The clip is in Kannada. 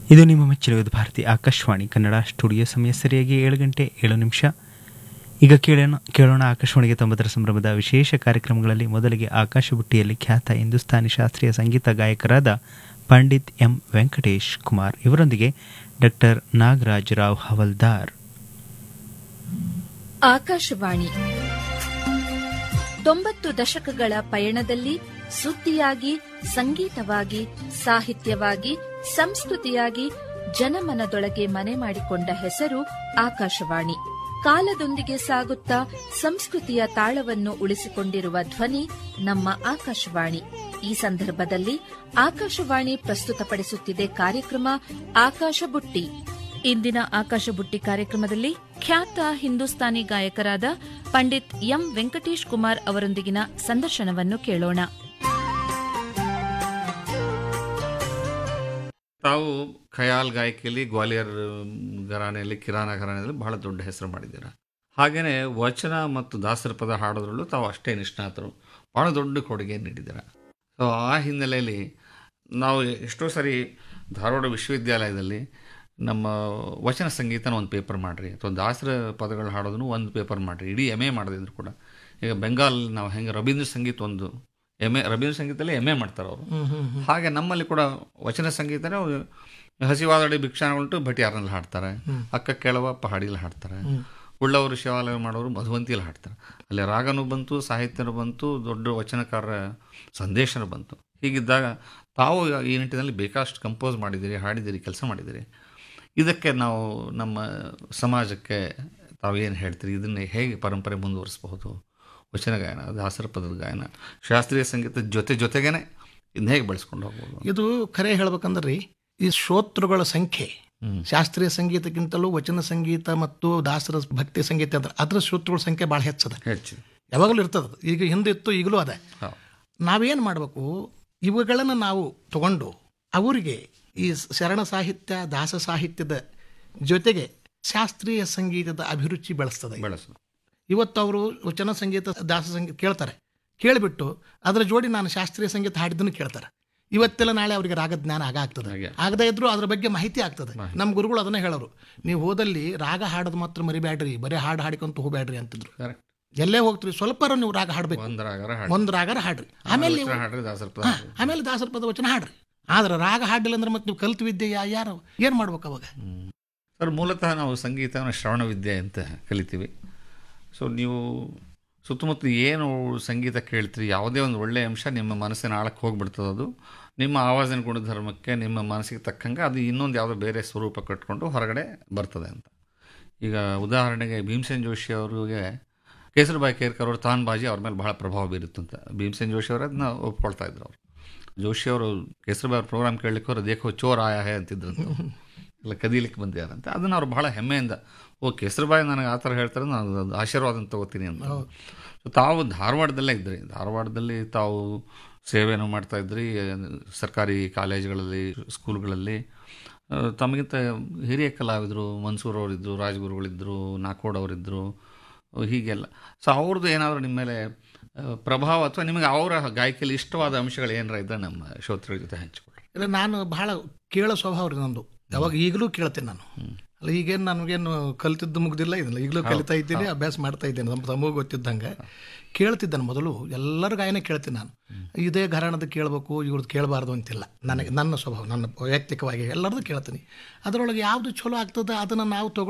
ಇದು ನಿಮ್ಮ ಮೆಚ್ಚಿರುವುದು ಭಾರತಿ ಆಕಾಶವಾಣಿ ಕನ್ನಡ ಸ್ಟುಡಿಯೋ ಸಮಯ ಸರಿಯಾಗಿ ಏಳು ಗಂಟೆ ಏಳು ನಿಮಿಷ ಈಗ ಕೇಳೋಣ ಕೇಳೋಣ ಆಕಾಶವಾಣಿಗೆ ತೊಂಬತ್ತರ ಸಂಭ್ರಮದ ವಿಶೇಷ ಕಾರ್ಯಕ್ರಮಗಳಲ್ಲಿ ಮೊದಲಿಗೆ ಆಕಾಶ ಬುಟ್ಟಿಯಲ್ಲಿ ಖ್ಯಾತ ಹಿಂದೂಸ್ತಾನಿ ಶಾಸ್ತ್ರೀಯ ಸಂಗೀತ ಗಾಯಕರಾದ ಪಂಡಿತ್ ಎಂ ವೆಂಕಟೇಶ್ ಕುಮಾರ್ ಇವರೊಂದಿಗೆ ಡಾಕ್ಟರ್ ನಾಗರಾಜ್ ರಾವ್ ಹವಲ್ದಾರ್ ಆಕಾಶವಾಣಿ ತೊಂಬತ್ತು ದಶಕಗಳ ಪಯಣದಲ್ಲಿ ಸುದ್ದಿಯಾಗಿ ಸಂಗೀತವಾಗಿ ಸಾಹಿತ್ಯವಾಗಿ ಸಂಸ್ಕೃತಿಯಾಗಿ ಜನಮನದೊಳಗೆ ಮನೆ ಮಾಡಿಕೊಂಡ ಹೆಸರು ಆಕಾಶವಾಣಿ ಕಾಲದೊಂದಿಗೆ ಸಾಗುತ್ತಾ ಸಂಸ್ಕೃತಿಯ ತಾಳವನ್ನು ಉಳಿಸಿಕೊಂಡಿರುವ ಧ್ವನಿ ನಮ್ಮ ಆಕಾಶವಾಣಿ ಈ ಸಂದರ್ಭದಲ್ಲಿ ಆಕಾಶವಾಣಿ ಪ್ರಸ್ತುತಪಡಿಸುತ್ತಿದೆ ಕಾರ್ಯಕ್ರಮ ಆಕಾಶ ಬುಟ್ಟಿ ಇಂದಿನ ಆಕಾಶ ಬುಟ್ಟಿ ಕಾರ್ಯಕ್ರಮದಲ್ಲಿ ಖ್ಯಾತ ಹಿಂದೂಸ್ತಾನಿ ಗಾಯಕರಾದ ಪಂಡಿತ್ ಎಂ ವೆಂಕಟೇಶ್ ಕುಮಾರ್ ಅವರೊಂದಿಗಿನ ಸಂದರ್ಶನವನ್ನು ಕೇಳೋಣ ತಾವು ಖಯಾಲ್ ಗಾಯಕಿಯಲ್ಲಿ ಗ್ವಾಲಿಯರ್ ಘರಾನೆಯಲ್ಲಿ ಕಿರಾನ ಘರಾನೆಯಲ್ಲಿ ಬಹಳ ದೊಡ್ಡ ಹೆಸರು ಮಾಡಿದ್ದೀರಾ ಹಾಗೆಯೇ ವಚನ ಮತ್ತು ದಾಸರ ಪದ ಹಾಡೋದ್ರಲ್ಲೂ ತಾವು ಅಷ್ಟೇ ನಿಷ್ಣಾತರು ಭಾಳ ದೊಡ್ಡ ಕೊಡುಗೆ ನೀಡಿದ್ದೀರಾ ಸೊ ಆ ಹಿನ್ನೆಲೆಯಲ್ಲಿ ನಾವು ಎಷ್ಟೋ ಸರಿ ಧಾರವಾಡ ವಿಶ್ವವಿದ್ಯಾಲಯದಲ್ಲಿ ನಮ್ಮ ವಚನ ಸಂಗೀತನ ಒಂದು ಪೇಪರ್ ಮಾಡಿರಿ ಅಥವಾ ದಾಸರ ಪದಗಳು ಹಾಡೋದನ್ನು ಒಂದು ಪೇಪರ್ ಮಾಡಿರಿ ಇಡೀ ಎಮ್ ಎ ಮಾಡದಿದ್ರು ಕೂಡ ಈಗ ಬೆಂಗಾಲ್ ನಾವು ಹೆಂಗೆ ರವೀಂದ್ರ ಸಂಗೀತ ಒಂದು ಎಮ್ ಎ ರವೀಂದ್ರ ಸಂಗೀತದಲ್ಲಿ ಎಮ್ ಎ ಮಾಡ್ತಾರೆ ಅವರು ಹಾಗೆ ನಮ್ಮಲ್ಲಿ ಕೂಡ ವಚನ ಸಂಗೀತನೇ ಹಸಿವಾದಡಿ ಭಿಕ್ಷಾನ ಉಂಟು ಭಟಿಯಾರನಲ್ಲಿ ಹಾಡ್ತಾರೆ ಅಕ್ಕ ಕೇಳವ ಪಹಾಡಿಯಲ್ಲಿ ಹಾಡ್ತಾರೆ ಉಳ್ಳವರು ಶಿವಾಲಯ ಮಾಡೋರು ಮಧುವಂತಿಯಲ್ಲಿ ಹಾಡ್ತಾರೆ ಅಲ್ಲಿ ರಾಗನೂ ಬಂತು ಸಾಹಿತ್ಯನೂ ಬಂತು ದೊಡ್ಡ ವಚನಕಾರರ ಸಂದೇಶನೂ ಬಂತು ಹೀಗಿದ್ದಾಗ ತಾವು ಈ ನಿಟ್ಟಿನಲ್ಲಿ ಬೇಕಾಷ್ಟು ಕಂಪೋಸ್ ಮಾಡಿದ್ದೀರಿ ಹಾಡಿದ್ದೀರಿ ಕೆಲಸ ಮಾಡಿದ್ದೀರಿ ಇದಕ್ಕೆ ನಾವು ನಮ್ಮ ಸಮಾಜಕ್ಕೆ ತಾವು ಏನು ಹೇಳ್ತೀರಿ ಇದನ್ನು ಹೇಗೆ ಪರಂಪರೆ ಮುಂದುವರಿಸಬಹುದು ವಚನ ಗಾಯನ ದಾಸರ ಪದದ ಗಾಯನ ಶಾಸ್ತ್ರೀಯ ಸಂಗೀತದ ಜೊತೆ ಜೊತೆಗೇನೆ ಇದನ್ನ ಹೇಗೆ ಬೆಳೆಸ್ಕೊಂಡು ಹೋಗ್ಬೋದು ಇದು ಖರೆ ಹೇಳ್ಬೇಕಂದ್ರೆ ರೀ ಈ ಶ್ರೋತೃಗಳ ಸಂಖ್ಯೆ ಹ್ಮ್. ಶಾಸ್ತ್ರೀಯ ಸಂಗೀತಕ್ಕಿಂತಲೂ ವಚನ ಸಂಗೀತ ಮತ್ತು ದಾಸರ ಭಕ್ತಿ ಸಂಗೀತ ಅಂದ್ರೆ ಅದ್ರ ಶ್ರೋತೃಗಳ ಸಂಖ್ಯೆ ಭಾಳ ಹೆಚ್ಚದ ಹೆಚ್ಚು ಯಾವಾಗಲೂ ಇರ್ತದ ಈಗ ಹಿಂದೆ ಇತ್ತು ಈಗಲೂ ಅದ ಹೌದು ನಾವೇನು ಮಾಡಬೇಕು ಇವುಗಳನ್ನು ನಾವು ತಗೊಂಡು ಅವರಿಗೆ ಈ ಶರಣ ಸಾಹಿತ್ಯ ದಾಸ ಸಾಹಿತ್ಯದ ಜೊತೆಗೆ ಶಾಸ್ತ್ರೀಯ ಸಂಗೀತದ ಅಭಿರುಚಿ ಬೆಳೆಸ್ತದೆ ಬೆಳೆಸೋದು ಇವತ್ತು ಅವರು ವಚನ ಸಂಗೀತ ದಾಸ ಸಂಗೀತ ಕೇಳ್ತಾರೆ ಕೇಳಿಬಿಟ್ಟು ಅದರ ಜೋಡಿ ನಾನು ಶಾಸ್ತ್ರೀಯ ಸಂಗೀತ ಹಾಡಿದ್ದನ್ನು ಕೇಳ್ತಾರೆ ಇವತ್ತೆಲ್ಲ ನಾಳೆ ಅವರಿಗೆ ರಾಗ ಜ್ಞಾನ ಆಗ ಆಗ್ತದೆ ಹಾಗೆ. ಆಗದೇ ಇದ್ರೂ ಅದ್ರ ಬಗ್ಗೆ ಮಾಹಿತಿ ಆಗ್ತದೆ ನಮ್ಮ ಗುರುಗಳು ಅದನ್ನೇ ಹೇಳೋರು ನೀವು ಹೋದಲ್ಲಿ ರಾಗ ಹಾಡೋದು ಮಾತ್ರ ಮರಿಬೇಡ್ರಿ ಬರೀ ಹಾಡು ಹಾಡಿಕೊಂತ ಹೋಗ್ಬೇಡ್ರಿ ಅಂತಿದ್ರು ಕರೆಕ್ಟ್ ಎಲ್ಲೇ ಹೋಗ್ತೀರಿ ಸ್ವಲ್ಪ ನೀವು ರಾಗ ಹಾಡಬೇಕು ಒಂದರಾಗರ ಹಾಡು ಒಂದು ರಾಗರ ಹಾಡ್ರಿ ಆಮೇಲೆ ನೀವು ವಚನ ಹಾಡ್ರಿ ದಾಸರ ಪದ ಹಾ, ಹಾಡ್ರಿ. ಆಮೇಲೆ ದಾಸರ ಪದ ವಚನ ಹಾಡ್ರಿ ಆದ್ರೆ ರಾಗ ಹಾಡಿಲ್ಲ ಅಂದ್ರೆ ಮತ್ತೆ ನೀವು ಕಲ್ತು ವಿದ್ಯೆ ಯಾ- ಯಾರು ಏನು ಮಾಡ್ಬೇಕು ಅವಾಗ ಹ್ಮ್. ಸರ್ ಮೂಲತಃ ನಾವು ಸಂಗೀತವನ್ನು ಶ್ರವಣ ವಿದ್ಯೆ ಅಂತ ಕಲಿತೀವಿ ಸೊ ನೀವು ಸುತ್ತಮುತ್ತ ಏನು ಸಂಗೀತ ಕೇಳ್ತೀರಿ ಯಾವುದೇ ಒಂದು ಒಳ್ಳೆಯ ಅಂಶ ನಿಮ್ಮ ಮನಸ್ಸಿನ ಆಳಕ್ಕೆ ಹೋಗ್ಬಿಡ್ತದೆ ಅದು ನಿಮ್ಮ ಆವಾಜಿನ ಗುಣಧರ್ಮಕ್ಕೆ ನಿಮ್ಮ ಮನಸ್ಸಿಗೆ ತಕ್ಕಂಗೆ ಅದು ಇನ್ನೊಂದು ಯಾವುದೋ ಬೇರೆ ಸ್ವರೂಪ ಕಟ್ಕೊಂಡು ಹೊರಗಡೆ ಬರ್ತದೆ ಅಂತ ಈಗ ಉದಾಹರಣೆಗೆ ಭೀಮಸೇನ್ ಜೋಶಿ ಅವರಿಗೆ ಕೇಸರಿಬಾಯಿ ಕೇರ್ಕರ್ ಅವರು ತಾನ್ ಬಾಜಿ ಅವ್ರ ಮೇಲೆ ಬಹಳ ಪ್ರಭಾವ ಬೀರುತ್ತಂತ ಭೀಮಸೇನ್ ಜೋಶಿ ಅವರು ಅದನ್ನ ಒಪ್ಕೊಳ್ತಾ ಇದ್ರು ಅವರು ಜೋಶಿ ಅವರು ಕೇಸರಿಬಾಯಿ ಅವ್ರ ಪ್ರೋಗ್ರಾಮ್ ಕೇಳಲಿಕ್ಕೆ ಅವರು ದೇಖೋ ಚೋರ್ ಆಯ ಹೇ ಅಂತಿದ್ರಂತ ಎಲ್ಲ ಕದೀಲಿಕ್ಕೆ ಬಂದಿದ್ದಾರಂತೆ ಅದನ್ನು ಅವ್ರು ಬಹಳ ಹೆಮ್ಮೆಯಿಂದ ಓ ಕೇಸರಿಬಾಯಿ ನನಗೆ ಆ ಥರ ಹೇಳ್ತಾರೆ ನಾನು ಅದು ಆಶೀರ್ವಾದ ತಗೋತೀನಿ ಅಂತ ಸೊ ತಾವು ಧಾರವಾಡದಲ್ಲೇ ಇದ್ರಿ ಧಾರವಾಡದಲ್ಲಿ ತಾವು ಸೇವೆಯನ್ನು ಮಾಡ್ತಾ ಇದ್ರಿ ಸರ್ಕಾರಿ ಕಾಲೇಜುಗಳಲ್ಲಿ ಸ್ಕೂಲ್ಗಳಲ್ಲಿ ಆ, ತಮಗಿಂತ ಹಿರಿಯ ಕಲಾವಿದರು ಮನ್ಸೂರ್ ಅವರಿದ್ದರು ರಾಜಗುರುಗಳಿದ್ದರು ನಾಕೋಡ್ ಅವರಿದ್ದರು ಹೀಗೆಲ್ಲ ಸೊ ಅವ್ರದ್ದು ಏನಾದರೂ ನಿಮ್ಮ ಮೇಲೆ ಆ, ಪ್ರಭಾವ ಅಥವಾ ನಿಮಗೆ ಅವರ ಗಾಯಕಿಯಲ್ಲಿ ಇಷ್ಟವಾದ ಅಂಶಗಳು ಏನಾರ ಇದ್ದರೆ ನಮ್ಮ ಶ್ರೋತೃಗಳ ಜೊತೆ ಹಂಚಿಕೊಳ್ಳಿ ಇಲ್ಲ ನಾನು ಬಹಳ ಕೇಳೋ ಸ್ವಭಾವ ರೀ ನಂದು ಯಾವಾಗ ಈಗಲೂ ಕೇಳ್ತೇನೆ ನಾನು ಅಲ್ಲ ಈಗೇನು ನನಗೇನು ಕಲ್ತಿದ್ದು ಮುಗ್ದಿಲ್ಲ ಇದಲ್ಲ ಈಗಲೂ ಕಲಿತಾ ಇದ್ದೀನಿ ಅಭ್ಯಾಸ ಮಾಡ್ತಾ ಇದ್ದೇನೆ ನಮ್ಮ ತಮಗೂ ಗೊತ್ತಿದ್ದಂಗೆ ಕೇಳ್ತಿದ್ದಾನೆ ಮೊದಲು ಎಲ್ಲರ ಗಾಯನ ಕೇಳ್ತೀನಿ ನಾನು ಇದೇ ಘರಾಣದ ಕೇಳಬೇಕು ಇವ್ರದ್ದು ಕೇಳಬಾರ್ದು ಅಂತಿಲ್ಲ ನನಗೆ ನನ್ನ ಸ್ವಭಾವ ನನ್ನ ವೈಯಕ್ತಿಕವಾಗಿ ಎಲ್ಲರದ್ದು ಕೇಳ್ತೀನಿ ಅದರೊಳಗೆ ಯಾವುದು ಚಲೋ ಆಗ್ತದೆ ಅದನ್ನು ನಾವು ತಗೊಳ್ಳಿ